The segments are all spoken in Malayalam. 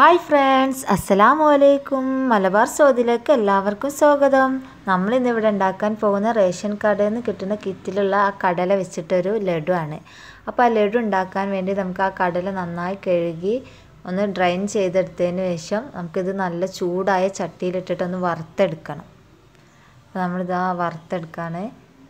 ഹായ് ഫ്രണ്ട്സ് അസ്സലാമു അലൈക്കും മലബാർ സോദിലേക്ക് എല്ലാവർക്കും സ്വാഗതം നമ്മൾ ഇന്ന് ഇവിടെ ഉണ്ടാക്കാൻ പോകുന്ന റേഷൻ കടയിൽ നിന്ന് കിട്ടുന്ന കിറ്റിലുള്ള ആ കടല വെച്ചിട്ടൊരു ലഡു ആണ് അപ്പോൾ ആ ലഡു ഉണ്ടാക്കാൻ വേണ്ടി നമുക്ക് ആ കടല നന്നായി കഴുകി ഒന്ന് ഡ്രൈൻ ചെയ്തെടുത്തതിന് ശേഷം നമുക്കിത് നല്ല ചൂടായ ചട്ടിയിലിട്ടിട്ടൊന്ന് വറുത്തെടുക്കണം അപ്പോൾ നമ്മളിതാ വറുത്തെടുക്കുകയാണ്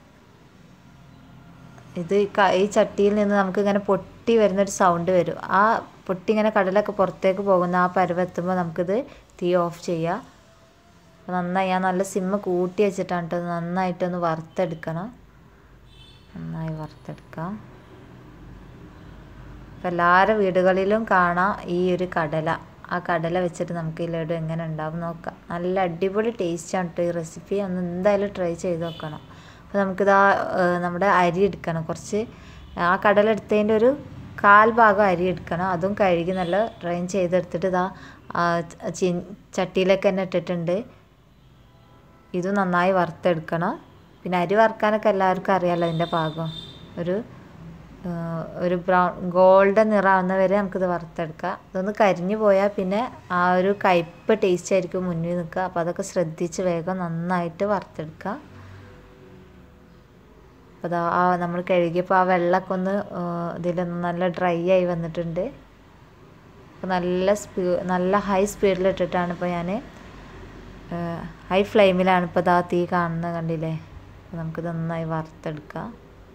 ഇത് ഈ ക- ഈ ചട്ടിയിൽ നിന്ന് നമുക്ക് ഇങ്ങനെ പൊട്ടി വരുന്നൊരു സൗണ്ട് വരും ആ പൊട്ടി ഇങ്ങനെ കടലൊക്കെ പുറത്തേക്ക് പോകുന്ന ആ പരുവെത്തുമ്പോൾ നമുക്കിത് തീ ഓഫ് ചെയ്യാം അപ്പോൾ നന്നായി ഞാൻ നല്ല സിമ്മ് കൂട്ടി വെച്ചിട്ടാണ് കേട്ടോ നന്നായിട്ടൊന്ന് വറുത്തെടുക്കണം നന്നായി വറുത്തെടുക്കാം അപ്പോൾ എല്ലാവരുടെ വീടുകളിലും കാണാം ഈ ഒരു കടല ആ കടല വെച്ചിട്ട് നമുക്ക് ഈ ലഡു എങ്ങനെ ഉണ്ടാവും നോക്കാം നല്ല അടിപൊളി ടേസ്റ്റാണ് കേട്ടോ ഈ റെസിപ്പി ഒന്ന് എന്തായാലും ട്രൈ ചെയ്ത് നോക്കണം അപ്പോൾ നമുക്കിതാ ഏഹ്, നമ്മുടെ അരി എടുക്കണം കുറച്ച് ആ കടല എടുത്തതിൻ്റെ ഒരു കാൽ ഭാഗം അരി എടുക്കണം അതും കഴുകി നല്ല ഡ്രൈൻ ചെയ്തെടുത്തിട്ട് ഇതാ ആ, ചി ചട്ടിയിലേക്ക് തന്നെ ഇട്ടിട്ടുണ്ട് ഇത് നന്നായി വറുത്തെടുക്കണം പിന്നെ അരി വറുക്കാനൊക്കെ എല്ലാവർക്കും അറിയാമല്ലോ അതിൻ്റെ പാകം ഒരു ഏഹ്, ഒരു ബ്രൗൺ ഗോൾഡൻ നിറാവുന്ന വരെ നമുക്കിത് വറുത്തെടുക്കാം ഇതൊന്ന് കരിഞ്ഞു പോയാൽ പിന്നെ ആ ഒരു കയ്പ്പ് ടേസ്റ്റ് ആയിരിക്കും മുന്നിൽ നിൽക്കുക അപ്പോൾ അതൊക്കെ ശ്രദ്ധിച്ച് വേഗം നന്നായിട്ട് വറുത്തെടുക്കുക അപ്പോൾ അതാ ആ നമ്മൾ കഴുകിയപ്പോൾ ആ വെള്ളമൊക്കെ ഒന്ന് ഏഹ്, ഇതിലൊന്ന് നല്ല ഡ്രൈ ആയി വന്നിട്ടുണ്ട് അപ്പോൾ നല്ല സ്പീ നല്ല ഹൈ സ്പീഡിലിട്ടിട്ടാണ് ഇപ്പോൾ ഞാൻ ഹൈ ഫ്ലെയിമിലാണ് ഇപ്പോൾ ഇതാ തീ കാണുന്നത് കണ്ടില്ലേ അപ്പോൾ നമുക്ക് നന്നായി വറുത്തെടുക്കാം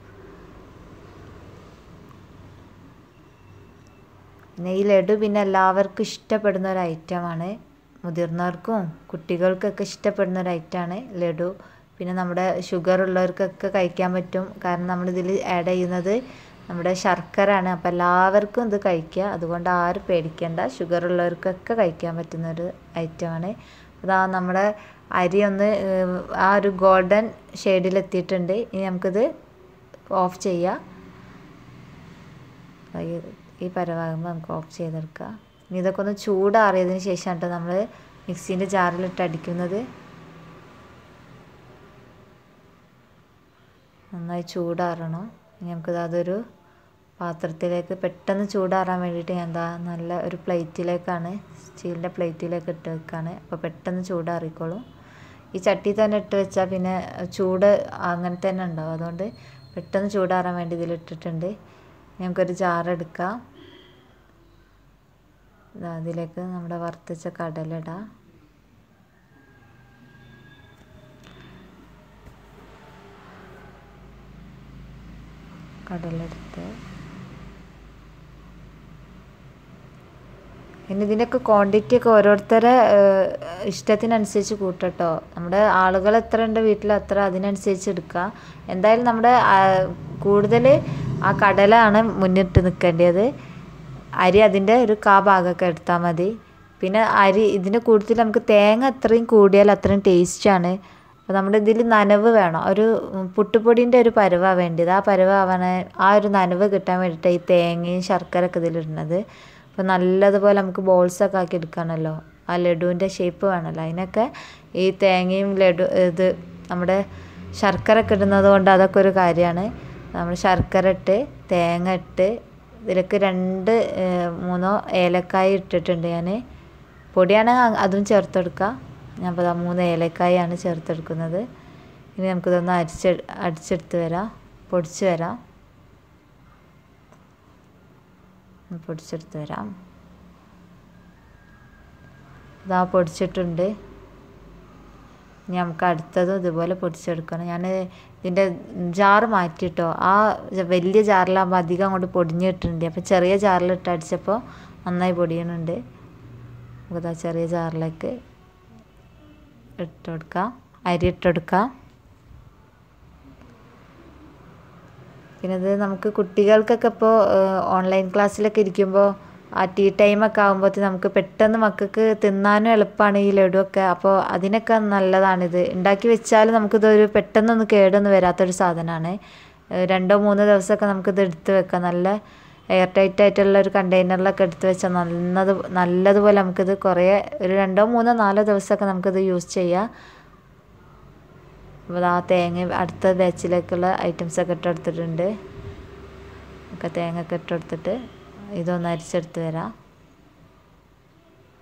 പിന്നെ ഈ ലഡു പിന്നെ എല്ലാവർക്കും ഇഷ്ടപ്പെടുന്ന ഒരു ഐറ്റമാണ് മുതിർന്നവർക്കും കുട്ടികൾക്കൊക്കെ ഇഷ്ടപ്പെടുന്ന ഒരു ഐറ്റമാണ് ലഡു പിന്നെ നമ്മുടെ ഷുഗർ ഉള്ളവർക്കൊക്കെ കഴിക്കാൻ പറ്റും കാരണം നമ്മളിതിൽ ആഡ് ചെയ്യുന്നത് നമ്മുടെ ശർക്കര ആണ് അപ്പോൾ എല്ലാവർക്കും ഇത് കഴിക്കുക അതുകൊണ്ട് ആരും പേടിക്കേണ്ട ഷുഗർ ഉള്ളവർക്കൊക്കെ കഴിക്കാൻ പറ്റുന്ന ഒരു ഐറ്റമാണ് അതാ നമ്മുടെ അരി ഒന്ന് ഏഹ്, ആ ഒരു ഗോൾഡൻ ഷെയ്ഡിലെത്തിയിട്ടുണ്ട് ഇനി നമുക്കിത് ഓഫ് ചെയ്യാം ഈ- ഈ പരവാകുമ്പോൾ നമുക്ക് ഓഫ് ചെയ്തെടുക്കാം ഇനി ഇതൊക്കെ ഒന്ന് ചൂടാറിയതിന് ശേഷം കേട്ടോ നമ്മൾ മിക്സീൻ്റെ ജാറിലിട്ട് അടിക്കുന്നത് നന്നായി ചൂടാറണം ഇനി നമുക്കിത് അതൊരു പാത്രത്തിലേക്ക് പെട്ടെന്ന് ചൂടാറാൻ വേണ്ടിയിട്ട് ഞാൻ എന്താ നല്ല ഒരു പ്ലേറ്റിലേക്കാണ് സ്റ്റീലിൻ്റെ പ്ലേറ്റിലേക്ക് ഇട്ട് വെക്കുകയാണ് അപ്പോൾ പെട്ടെന്ന് ചൂടാറിക്കോളും ഈ ചട്ടി തന്നെ ഇട്ട് വെച്ചാൽ പിന്നെ ചൂട് അങ്ങനെ തന്നെ ഉണ്ടാവും അതുകൊണ്ട് പെട്ടെന്ന് ചൂടാറാൻ വേണ്ടി ഇതിലിട്ടിട്ടുണ്ട് ഇനി നമുക്കൊരു ജാറെടുക്കാം ദാ അതിലേക്ക് നമ്മുടെ വറുത്തച്ച കടലിടാം കടലെടുത്ത് പിന്നെ ഇതിൻ്റെയൊക്കെ ക്വാണ്ടിറ്റി ഒക്കെ ഓരോരുത്തരെ ഏഹ്, ഇഷ്ടത്തിനനുസരിച്ച് കൂട്ടട്ടോ നമ്മുടെ ആളുകൾ എത്ര ഉണ്ട് വീട്ടിൽ അത്ര അതിനനുസരിച്ച് എടുക്കുക എന്തായാലും നമ്മുടെ കൂടുതൽ ആ കടലാണ് മുന്നിട്ട് നിൽക്കേണ്ടത് അരി അതിൻ്റെ ഒരു കാ ഭാഗമൊക്കെ എടുത്താൽ മതി പിന്നെ അരി ഇതിൻ്റെ കൂടുതൽ നമുക്ക് തേങ്ങ അത്രയും കൂടിയാൽ അത്രയും ടേസ്റ്റാണ് അപ്പോൾ നമ്മുടെ ഇതിൽ നനവ് വേണം ഒരു പുട്ടുപൊടിൻ്റെ ഒരു പരുവാണ് വേണ്ടത് ആ പരുവാവാൻ ആ ഒരു നനവ് കിട്ടാൻ വേണ്ടിയിട്ട് ഈ തേങ്ങയും ശർക്കരയൊക്കെ ഇതിലിടുന്നത് അപ്പോൾ നല്ലതുപോലെ നമുക്ക് ബോൾസൊക്കെ ആക്കി എടുക്കണമല്ലോ ആ ലഡുവിൻ്റെ ഷേപ്പ് വേണമല്ലോ അതിനൊക്കെ ഈ തേങ്ങയും ലഡു ഇത് നമ്മുടെ ശർക്കര ഒക്കെ ഇടുന്നത് കൊണ്ട് അതൊക്കെ ഒരു കാര്യമാണ് നമ്മൾ ശർക്കര ഇട്ട് തേങ്ങ ഇട്ട് ഇതിലേക്ക് രണ്ട് ഏഹ്, മൂന്നോ ഏലക്കായ ഇട്ടിട്ടുണ്ട് ഞാൻ പൊടിയാണെങ്കിൽ അതും ചേർത്തെടുക്കാം ഞാൻ ഇപ്പോൾ ദാ മൂന്ന് ഏലക്കായാണ് ചേർത്തെടുക്കുന്നത് ഇനി നമുക്കിതൊന്ന് അരിച്ച് അടിച്ചെടുത്ത് വരാം പൊടിച്ച് വരാം ഒന്ന് പൊടിച്ചെടുത്ത് വരാം ഇതാ പൊടിച്ചിട്ടുണ്ട് ഇനി നമുക്ക് അടുത്തതും ഇതുപോലെ പൊടിച്ചെടുക്കണം ഞാൻ ഇതിൻ്റെ ജാറ് മാറ്റിയിട്ടോ ആ വലിയ ജാറിലാകുമ്പോൾ അധികം അങ്ങോട്ട് പൊടിഞ്ഞിട്ടുണ്ട് അപ്പോൾ ചെറിയ ജാറിലിട്ട് അടിച്ചപ്പോൾ നന്നായി പൊടിയുന്നുണ്ട് നമുക്കിതാ ചെറിയ ജാറിലേക്ക് ഇട്ട് കൊടുക്കാം അരി ഇട്ട് കൊടുക്കാം പിന്നെ ഇത് നമുക്ക് കുട്ടികൾക്കൊക്കെ ഇപ്പോൾ ഓൺലൈൻ ക്ലാസ്സിലൊക്കെ ഇരിക്കുമ്പോൾ ആ ടീ ടൈമൊക്കെ ആകുമ്പോഴത്തേക്ക് നമുക്ക് പെട്ടെന്ന് മക്കൾക്ക് തിന്നാനും എളുപ്പമാണ് ഈ ലഡുവൊക്കെ അപ്പോൾ അതിനൊക്കെ നല്ലതാണിത് ഉണ്ടാക്കി വെച്ചാൽ നമുക്കിതൊരു പെട്ടെന്നൊന്നും കേടൊന്നും വരാത്തൊരു സാധനമാണ് രണ്ടോ മൂന്നോ ദിവസമൊക്കെ നമുക്കിത് എടുത്ത് വെക്കാം നല്ല എയർ ടൈറ്റ് ആയിട്ടുള്ള ഒരു കണ്ടെയ്നറിലൊക്കെ എടുത്ത് വെച്ചാൽ നല്ലത് നല്ലതുപോലെ നമുക്കിത് കുറേ ഒരു രണ്ടോ മൂന്നോ നാലോ ദിവസമൊക്കെ നമുക്കിത് യൂസ് ചെയ്യാം അപ്പോൾ ആ തേങ്ങ അടുത്ത ബാച്ചിലേക്കുള്ള ഐറ്റംസൊക്കെ ഇട്ടെടുത്തിട്ടുണ്ട് ഒക്കെ തേങ്ങ ഒക്കെ ഇട്ടെടുത്തിട്ട് ഇതൊന്ന് അരിച്ചെടുത്ത് വരാം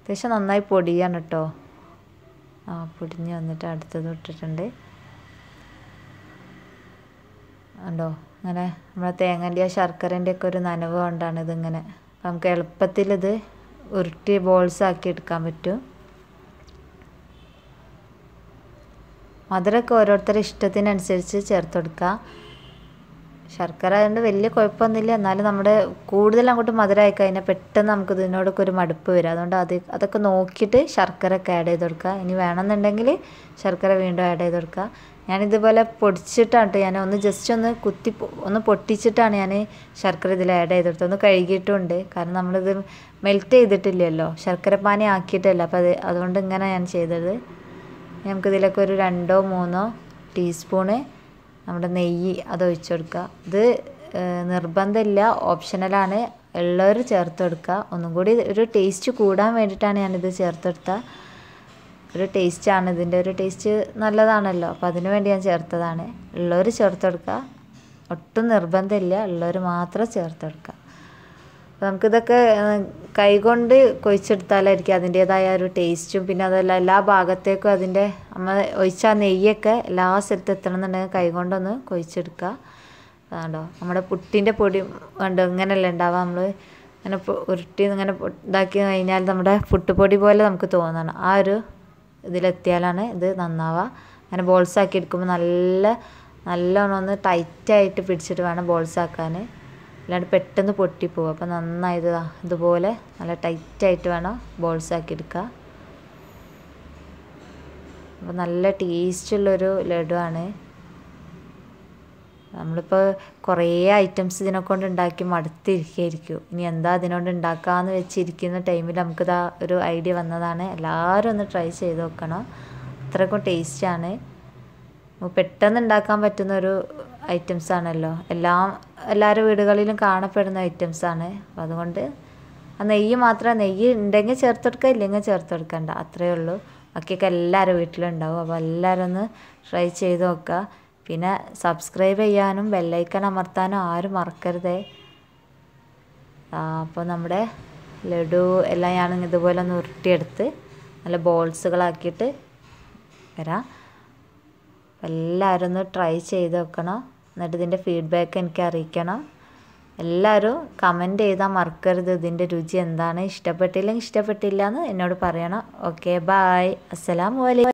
അത്യാവശ്യം നന്നായി പൊടിയാണ് കേട്ടോ ആ പൊടിഞ്ഞ് വന്നിട്ട് അടുത്തത് ഇട്ടിട്ടുണ്ട് ഉണ്ടോ അങ്ങനെ നമ്മളെ തേങ്ങൻ്റെ ശർക്കരൻ്റെ ഒക്കെ ഒരു നനവ് കൊണ്ടാണ് ഇതിങ്ങനെ അപ്പം നമുക്ക് എളുപ്പത്തിൽ ഇത് ഉരുട്ടി ബോൾസ് ആക്കി എടുക്കാൻ പറ്റും മധുരമൊക്കെ ഓരോരുത്തരുടെ ഇഷ്ടത്തിനനുസരിച്ച് ചേർത്ത് കൊടുക്കുക ശർക്കര അതുകൊണ്ട് വലിയ കുഴപ്പമൊന്നുമില്ല എന്നാലും നമ്മുടെ കൂടുതൽ അങ്ങോട്ട് മധുരമായി കഴിഞ്ഞാൽ പെട്ടെന്ന് നമുക്ക് ഇതിനോടൊക്കെ ഒരു മടുപ്പ് വരും അതുകൊണ്ട് അത് അതൊക്കെ നോക്കിയിട്ട് ശർക്കര ഒക്കെ ആഡ് ചെയ്ത് കൊടുക്കുക ഇനി വേണമെന്നുണ്ടെങ്കിൽ ശർക്കര വീണ്ടും ആഡ് ചെയ്ത് കൊടുക്കുക ഞാനിതുപോലെ പൊടിച്ചിട്ടാണ് കേട്ടോ ഞാൻ ഒന്ന് ജസ്റ്റ് ഒന്ന് കുത്തി ഒന്ന് പൊട്ടിച്ചിട്ടാണ് ഞാൻ ശർക്കര ഇതിൽ ആഡ് ചെയ്ത് കൊടുത്തത് ഒന്ന് കഴുകിയിട്ടുമുണ്ട് കാരണം നമ്മളിത് മെൽറ്റ് ചെയ്തിട്ടില്ലല്ലോ ശർക്കര പാനി ആക്കിയിട്ടല്ല അപ്പോൾ അത് അതുകൊണ്ട് ഇങ്ങനെ ഞാൻ ചെയ്തത് നമുക്കിതിലൊക്കെ ഒരു രണ്ടോ മൂന്നോ ടീസ്പൂണ് നമ്മുടെ നെയ്യ് അത് ഒഴിച്ചു കൊടുക്കുക ഇത് നിർബന്ധമില്ല ഓപ്ഷണലാണ് ഉള്ളവർ ചേർത്ത് കൊടുക്കുക ഒന്നും കൂടി ഒരു ടേസ്റ്റ് കൂടാൻ വേണ്ടിയിട്ടാണ് ഞാനിത് ചേർത്ത് കൊടുത്തത് ഒരു ടേസ്റ്റാണ് ഇതിൻ്റെ ഒരു ടേസ്റ്റ് നല്ലതാണല്ലോ അപ്പോൾ അതിനു വേണ്ടി ഞാൻ ചേർത്തതാണ് ഉള്ളവർ ചേർത്ത് കൊടുക്കുക ഒട്ടും നിർബന്ധമില്ല ഉള്ളവർ മാത്രം ചേർത്ത് കൊടുക്കുക അപ്പോൾ നമുക്കിതൊക്കെ കൈകൊണ്ട് കൊഴിച്ചെടുത്താലായിരിക്കും അതിൻ്റേതായ ഒരു ടേസ്റ്റും പിന്നെ അതല്ല എല്ലാ ഭാഗത്തേക്കും അതിൻ്റെ നമ്മൾ ഒഴിച്ച നെയ്യൊക്കെ എല്ലാ സ്ഥലത്തും എത്തണം എന്നുണ്ടെങ്കിൽ കൈകൊണ്ടൊന്ന് കൊഴിച്ചെടുക്കുക അതുകൊണ്ടോ നമ്മുടെ പുട്ടിൻ്റെ പൊടി കണ്ടോ ഇങ്ങനെയല്ല ഉണ്ടാവുക നമ്മൾ ഇങ്ങനെ ഉരുട്ടി ഇങ്ങനെ ഇതാക്കി കഴിഞ്ഞാൽ നമ്മുടെ പുട്ടുപൊടി പോലെ നമുക്ക് തോന്നണം ആ ഒരു ഇതിലെത്തിയാലാണ് ഇത് നന്നാവുക അങ്ങനെ ബോൾസ് ആക്കി എടുക്കുമ്പോൾ നല്ല നല്ലോണം ഒന്ന് ടൈറ്റായിട്ട് പിടിച്ചിട്ട് വേണം ബോൾസ് ആക്കാൻ അല്ലാണ്ട് പെട്ടെന്ന് പൊട്ടിപ്പോവും അപ്പോൾ നന്നായി ഇത് ഇതുപോലെ നല്ല ടൈറ്റായിട്ട് വേണം ബോൾസ് ആക്കി എടുക്കുക അപ്പോൾ നല്ല ടേസ്റ്റുള്ളൊരു ലഡുവാണ് നമ്മളിപ്പോൾ കുറേ ഐറ്റംസ് ഇതിനെ കൊണ്ട് ഉണ്ടാക്കി മടുത്തിരിക്കുകയായിരിക്കും ഇനി എന്താ അതിനോട് ഉണ്ടാക്കാമെന്ന് വെച്ചിരിക്കുന്ന ടൈമിൽ നമുക്കിതാ ഒരു ഐഡിയ വന്നതാണ് എല്ലാവരും ഒന്ന് ട്രൈ ചെയ്ത് നോക്കണം അത്രയ്ക്കും ടേസ്റ്റാണ് പെട്ടെന്ന് ഉണ്ടാക്കാൻ പറ്റുന്ന ഒരു ഐറ്റംസ് ആണല്ലോ എല്ലാം എല്ലാവരുടെ വീടുകളിലും കാണപ്പെടുന്ന ഐറ്റംസ് ആണ് അപ്പം അതുകൊണ്ട് ആ നെയ്യ് മാത്രം നെയ്യ് ഉണ്ടെങ്കിൽ ചേർത്ത് കൊടുക്കുക ഇല്ലെങ്കിൽ ചേർത്ത് കൊടുക്കണ്ട അത്രയേ ഉള്ളൂ ബാക്കിയൊക്കെ എല്ലാവരുടെ വീട്ടിലുണ്ടാവും അപ്പോൾ എല്ലാവരും ഒന്ന് ട്രൈ ചെയ്ത് നോക്കുക പിന്നെ സബ്സ്ക്രൈബ് ചെയ്യാനും ബെല്ലൈക്കൺ അമർത്താനും ആരും മറക്കരുതേ അപ്പോൾ നമ്മുടെ ലഡു എല്ലാം ഞാൻ ഇതുപോലെ ഒന്ന് ഉരുട്ടിയെടുത്ത് നല്ല ബോൾസുകളാക്കിയിട്ട് വരാം എല്ലാവരും ഒന്ന് ട്രൈ ചെയ്ത് നോക്കണം എന്നിട്ട് ഇതിൻ്റെ ഫീഡ്ബാക്ക് എനിക്ക് അറിയിക്കണം എല്ലാവരും കമൻറ്റ് ചെയ്താൽ മറക്കരുത് ഇതിൻ്റെ രുചി എന്താണ് ഇഷ്ടപ്പെട്ടില്ലെങ്കിൽ ഇഷ്ടപ്പെട്ടില്ല എന്ന് എന്നോട് പറയണം ഓക്കെ ബായ് അസ്സലാമു അലൈക്കും